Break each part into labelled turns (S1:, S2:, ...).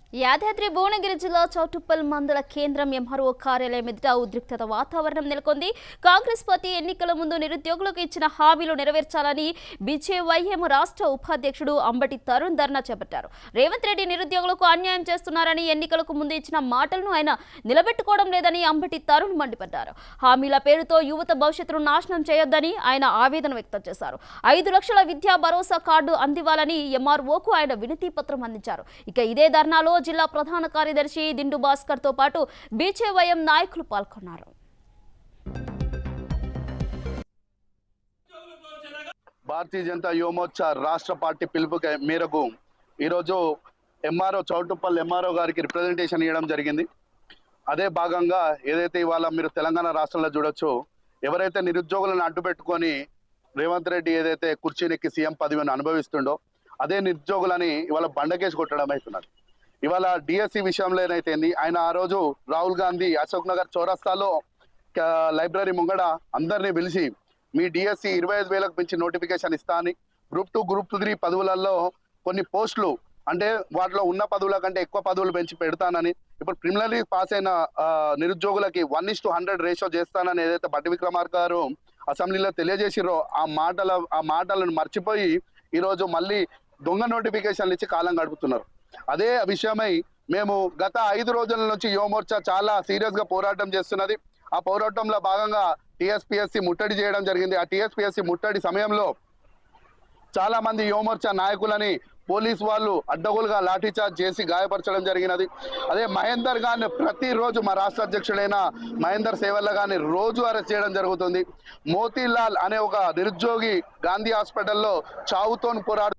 S1: యాదాద్రి భువనగిరి జిల్లా చౌటుప్పల్ మండల కేంద్రం ఎంఆర్ఓ కార్యాలయం ఎదుట ఉద్రిక్తత వాతావరణం నెలకొంది కాంగ్రెస్ పార్టీ ఎన్నికల ముందు నిరుద్యోగులకు ఇచ్చిన హామీలు నెరవేర్చాలని బీజేవైఎం రాష్ట్ర ఉపాధ్యక్షుడు అంబటి తరుణ్ ధర్నా చేపట్టారు రేవంత్ రెడ్డి నిరుద్యోగులకు అన్యాయం చేస్తున్నారని ఎన్నికలకు ముందు ఇచ్చిన మాటలను ఆయన నిలబెట్టుకోవడం లేదని అంబటి తరుణ్ మండిపడ్డారు హామీల పేరుతో యువత భవిష్యత్తును నాశనం చేయొద్దని ఆయన ఆవేదన వ్యక్తం చేశారు ఐదు లక్షల విద్యా భరోసా కార్డు అందివ్వాలని ఎంఆర్ఓకు ఆయన వినతి పత్రం అందించారు ఇక ఇదే ధర్నాలో జిల్లా ప్రధాన కార్యదర్శి దిండు భాస్కర్ తో పాటు బీజేవైఎం నాయకులు పాల్గొన్నారు
S2: భారతీయ జనతా యువమోర్చా రాష్ట్ర పార్టీ పిలుపు మేరకు ఈరోజు ఎంఆర్ఓ చౌటుప్పల్ ఎంఆర్ఓ గారికి రిప్రజెంటేషన్ ఇవ్వడం జరిగింది అదే భాగంగా ఏదైతే ఇవాళ మీరు తెలంగాణ రాష్ట్రంలో చూడొచ్చు ఎవరైతే నిరుద్యోగులను అడ్డుపెట్టుకొని రేవంత్ రెడ్డి ఏదైతే కుర్చీనెక్కి సీఎం పదవిని అనుభవిస్తుండో అదే నిరుద్యోగులని ఇవాళ బండకేసి కొట్టడం అవుతున్నారు ఇవాళ డిఎస్సి విషయంలో ఏదైతేంది ఆయన ఆ రోజు రాహుల్ గాంధీ అశోక్ నగర్ చౌరస్తాలో క- లైబ్రరీ ముంగడ అందరినీ పిలిచి మీ డిఎస్సి ఇరవై ఐదు వేలకు మించి నోటిఫికేషన్ ఇస్తా అని గ్రూప్ టూ గ్రూప్ త్రీ పదవులలో కొన్ని పోస్టులు అంటే వాటిలో ఉన్న పదవుల కంటే ఎక్కువ పదవులు పెంచి పెడతానని ఇప్పుడు ప్రిమినరీ పాస్ అయిన ఆ, నిరుద్యోగులకి one is to hundred ratio చేస్తానని ఏదైతే బట్టి విక్రమార్క గారు అసెంబ్లీలో తెలియజేసిరో ఆ మాటల ఆ మాటలను మర్చిపోయి ఈరోజు మళ్ళీ దొంగ నోటిఫికేషన్లు ఇచ్చి కాలం గడుపుతున్నారు అదే విషయమై మేము గత ఐదు రోజుల నుంచి యువమోర్చా చాలా సీరియస్ గా పోరాటం చేస్తున్నది ఆ పోరాటంలో భాగంగా టిఎస్పిఎస్సి ముట్టడి చేయడం జరిగింది ఆ టిఎస్పిఎస్సి ముట్టడి సమయంలో చాలా మంది యువమోర్చా నాయకులని పోలీస్ వాళ్ళు అడ్డగోలుగా లాఠీచార్జ్ చేసి గాయపరచడం జరిగినది అదే మహేందర్ గారిని ప్రతిరోజు మా రాష్ట్ర అధ్యక్షుడైన మహేందర్ సేవల్ల గారిని రోజు అరెస్ట్ చేయడం జరుగుతుంది మోతీలాల్ అనే ఒక నిరుద్యోగి గాంధీ హాస్పిటల్లో చావుతో పోరాడు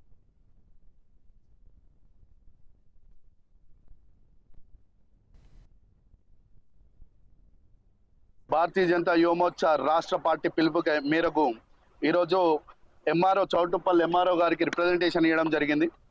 S2: భారతీయ జనతా యువమోర్చా రాష్ట్ర పార్టీ పిలుపు మేరకు ఈరోజు ఎంఆర్ఓ చౌటుప్పల్ ఎంఆర్ఓ గారికి రిప్రజెంటేషన్ ఇవ్వడం జరిగింది